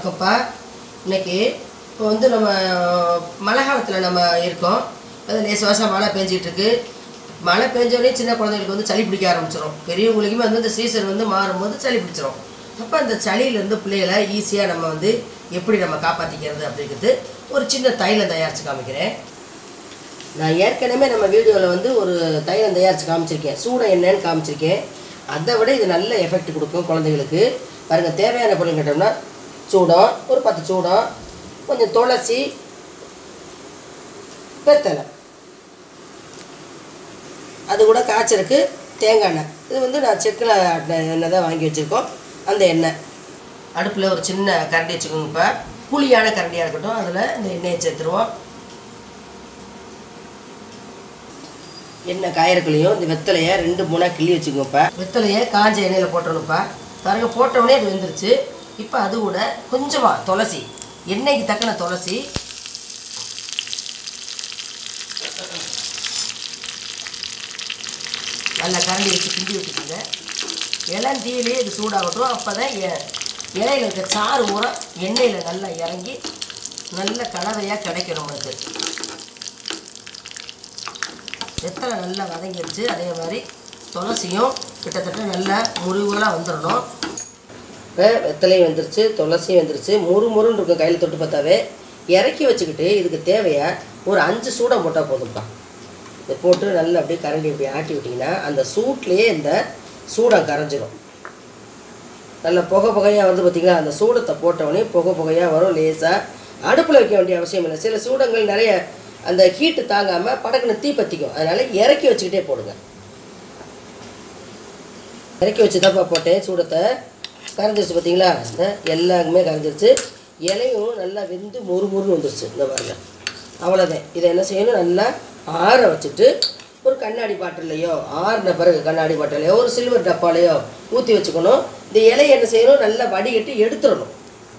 வணக்கம்ப்பா இன்னைக்கு இப்போ வந்து நம்ம மழை காலத்தில் நம்ம இருக்கோம் அது லேசவாசம் மழை பெஞ்சிட்டு இருக்கு மழை பெஞ்சோடனே சின்ன குழந்தைங்களுக்கு வந்து சளி பிடிக்க ஆரம்பிச்சிடும் பெரியவங்களுக்குமே வந்து இந்த சீசன் வந்து மாறும்போது சளி பிடிச்சிரும் அப்போ அந்த சளியிலேருந்து பிள்ளைகளை ஈஸியாக நம்ம வந்து எப்படி நம்ம காப்பாற்றிக்கிறது அப்படிங்கிறது ஒரு சின்ன தைலம் தயாரித்து காமிக்கிறேன் நான் ஏற்கனவே நம்ம வீடியோவில் வந்து ஒரு தைலம் தயாரித்து காமிச்சிருக்கேன் சூடம் என்னன்னு காமிச்சிருக்கேன் அதை விட இது நல்ல எஃபெக்ட் கொடுக்கும் குழந்தைகளுக்கு பாருங்கள் தேவையான பொருள் கேட்டோம்னா சூடம் ஒரு பத்து சூடம் கொஞ்சம் துளசி வெத்தலை அது கூட காய்ச்சலுக்கு தேங்காய் எண்ணெய் இது வந்து நான் செக்கில் ஆட்டின எண்ணெய் தான் வாங்கி வச்சுருக்கோம் அந்த எண்ணெய் அடுப்பில் ஒரு சின்ன கரண்டி வச்சுக்கோங்க இப்போ புளியான கரண்டியாக இருக்கட்டும் அதில் இந்த எண்ணெயை சேர்த்துருவோம் எண்ணெய் காயறக்குள்ளேயும் இந்த வெத்தலையை ரெண்டு மூணாக கிள்ளி வச்சுக்கோப்பா வெத்தலையை காஞ்ச எண்ணெயில் போட்டுறணும்ப்பா பாருங்க போட்ட உடனே அது வெந்துருச்சு இப்போ அது கூட கொஞ்சமாக துளசி எண்ணெய்க்கு தக்கன துளசி நல்லா கரண்டி வச்சு கிண்டி வச்சுக்கோங்க இளந்தீயிலே இது சூடாகட்டும் அப்போ தான் இலையில இருக்க சாறு உரம் எண்ணெயில் நல்லா இறங்கி நல்ல கலவையாக கிடைக்கும் நம்மளுக்கு வெத்தலை நல்லா வதங்கிடுச்சு அதே மாதிரி துளசியும் கிட்டத்தட்ட நல்லா முருகலாக வந்துடணும் இப்போ வெத்தலையும் வந்துருச்சு துளசியும் வந்துருச்சு முறு முருன்னு இருக்கும் கையில் தொட்டு பார்த்தாவே இறக்கி வச்சுக்கிட்டு இதுக்கு தேவையா ஒரு அஞ்சு சூடம் போட்டால் போதும்ப்பா இதை போட்டு நல்லா அப்படியே கரண்டி இப்படி ஆட்டி விட்டிங்கன்னா அந்த சூட்லேயே இந்த சூடம் கரைஞ்சிரும் நல்ல புகை புகையாக வருது பார்த்தீங்களா அந்த சூடத்தை போட்டவொடனே புகை புகையாக வரும் லேசாக அடுப்பில் வைக்க வேண்டிய அவசியம் இல்லை சில சூடங்கள் நிறைய அந்த ஹீட்டு தாங்காமல் படக்குன்னு தீ பற்றிக்கும் அதனால் இறக்கி வச்சுக்கிட்டே போடுங்க இறக்கி வச்சு தான்ப்பா போட்டேன் சூடத்தை கரைஞ்சிருச்சு பார்த்தீங்களா இந்த எல்லாருக்குமே கரைஞ்சிருச்சு இலையும் நல்லா வெந்து மொறு மொறுன்னு வந்துருச்சு இந்த பாருங்க அவ்வளோதான் இதை என்ன செய்யணும் நல்லா ஆற வச்சுட்டு ஒரு கண்ணாடி பாட்டிலையோ ஆறின பிறகு கண்ணாடி பாட்டிலையோ ஒரு சில்வர் டப்பாலையோ ஊற்றி வச்சுக்கணும் இந்த இலையை என்ன செய்யணும் நல்லா வடிகட்டி எடுத்துடணும்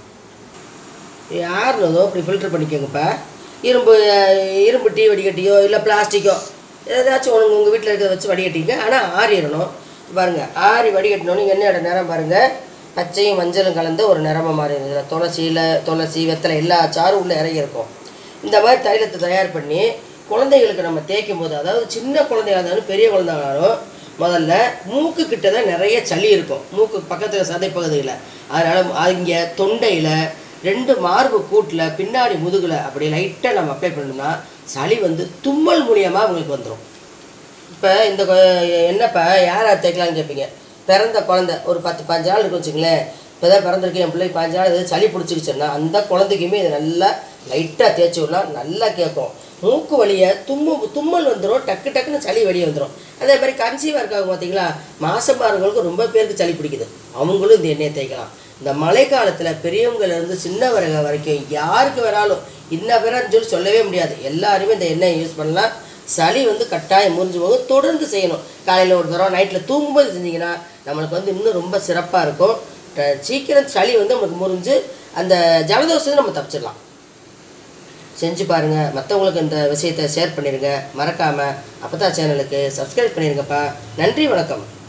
ஆறுனதும் இப்படி ஃபில்டர் பண்ணிக்கோங்கப்பா இரும்பு அஹ், இரும்பு டீ வடிகட்டியோ இல்லை பிளாஸ்டிக்கோ ஏதாச்சும் ஒன்று உங்கள் வீட்டில் இருக்கிறத வச்சு வடிகட்டிங்க ஆனால் ஆறிடணும் பாருங்கள் ஆறி வடிகட்டினோன்னு எண்ணெயோட நிறம் பாருங்கள் பச்சையும் மஞ்சளும் கலந்த ஒரு நிறமாக மாறி இருக்குது துளசியில் துளசி வெத்தலை எல்லா சாரும் உள்ளே இறங்கி இருக்கும் இந்த மாதிரி தைலத்தை தயார் பண்ணி குழந்தைகளுக்கு நம்ம தேய்க்கும் போது அதாவது சின்ன குழந்தையா இருந்தாலும் பெரிய குழந்தைங்களாலும் முதல்ல மூக்கு கிட்ட தான் நிறைய சளி இருக்கும் மூக்கு பக்கத்தில் சதைப்பகுதியில் அதனால் இங்கே தொண்டையில் ரெண்டு மார்பு கூட்டில் பின்னாடி முதுகில் அப்படி லைட்டாக நம்ம அப்ளை பண்ணோம்னா சளி வந்து தும்மல் மூலியமாக உங்களுக்கு வந்துடும் இப்போ இந்த கொ- என்னப்பா யார் யார் தேய்க்கலாம்னு கேட்பீங்க பிறந்த குழந்தை ஒரு பத்து பாஞ்சு நாள் இருக்கு வச்சுங்களேன் இப்போ தான் பிறந்திருக்கு என் பிள்ளைக்கு பாஞ்சு நாள் எதாவது சளி பிடிச்சிக்கிச்சுன்னா அந்த குழந்தைக்குமே இது நல்லா லைட்டாக தேய்ச்சி விடலாம் நல்லா கேட்கும் மூக்கு வழியை தும்மு தும்மல் வந்துடும் டக்கு டக்குன்னு சளி வெளியே வந்துடும் அதே மாதிரி கன்சீவாக இருக்காங்க பார்த்தீங்களா மாசமாக இருக்கவங்களுக்கு ரொம்ப பேருக்கு சளி பிடிக்குது அவங்களும் இந்த எண்ணெயை தேய்க்கலாம் இந்த மழை காலத்தில் பெரியவங்கலேருந்து சின்னவரங்க வரைக்கும் யாருக்கு வேணாலும் இன்ன பேரான்னு சொல்லி சொல்லவே முடியாது எல்லாருமே இந்த எண்ணெயை யூஸ் பண்ணலாம் சளி வந்து கட்டாயம் முறிஞ்சு போகும் தொடர்ந்து செய்யணும் காலையில் ஒரு தடவை நைட்டில் தூங்கும்போது செஞ்சீங்கன்னா நம்மளுக்கு வந்து இன்னும் ரொம்ப சிறப்பாக இருக்கும் ட- சீக்கிரம் சளி வந்து நம்மளுக்கு முறிஞ்சு அந்த ஜலதோஷத்தை நம்ம தப்பிச்சிடலாம் செஞ்சு பாருங்கள் மற்றவங்களுக்கு இந்த விஷயத்தை ஷேர் பண்ணிடுங்க மறக்காமல் அப்பதா சேனலுக்கு சப்ஸ்கிரைப் பண்ணிடுங்கப்பா நன்றி வணக்கம்